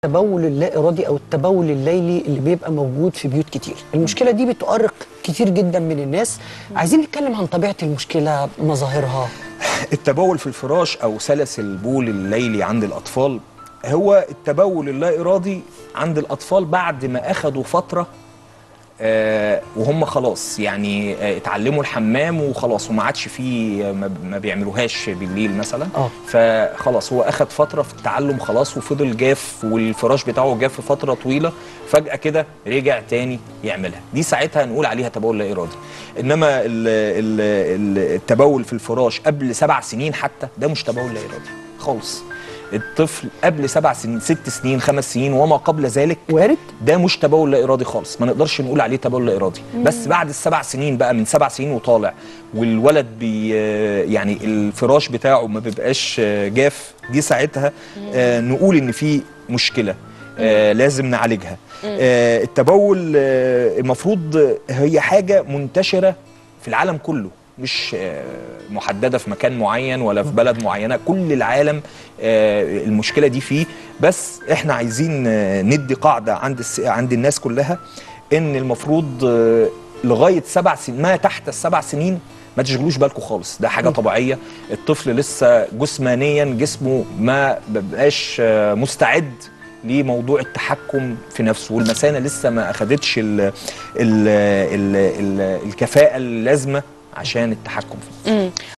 التبول اللا ارادي او التبول الليلي اللي بيبقى موجود في بيوت كتير المشكله دي بتؤرق كتير جدا من الناس عايزين نتكلم عن طبيعه المشكله مظاهرها التبول في الفراش او سلس البول الليلي عند الاطفال هو التبول اللا ارادي عند الاطفال بعد ما اخدوا فتره آه وهم خلاص يعني آه اتعلموا الحمام وخلاص وما عادش فيه آه، ما ما بيعملوهاش بالليل مثلا آه. فخلاص هو اخد فتره في التعلم خلاص وفضل جاف والفراش بتاعه جاف فتره طويله فجاه كده رجع تاني يعملها دي ساعتها نقول عليها تبول لا ارادي انما ال ال ال التبول في الفراش قبل سبع سنين حتى ده مش تبول لا ارادي خالص الطفل قبل سبع سنين ست سنين خمس سنين وما قبل ذلك وارد ده مش تبول لا ارادي خالص ما نقدرش نقول عليه تبول لا ارادي بس بعد السبع سنين بقى من سبع سنين وطالع والولد بي يعني الفراش بتاعه ما بيبقاش جاف دي ساعتها آه نقول ان في مشكله آه لازم نعالجها آه التبول آه المفروض هي حاجه منتشره في العالم كله مش آه، محدده في مكان معين ولا في بلد معينه كل العالم آه، المشكله دي فيه بس احنا عايزين آه، ندي قاعده عند الس... عند الناس كلها ان المفروض آه، لغايه سبع سنين ما تحت السبع سنين ما تشغلوش بالكم خالص ده حاجه طبيعيه الطفل لسه جسمانيا جسمه ما بقاش آه، مستعد لموضوع التحكم في نفسه والمثانه لسه ما اخدتش ال ال ال ال الكفاءه اللازمه عشان التحكم في نفسه مم.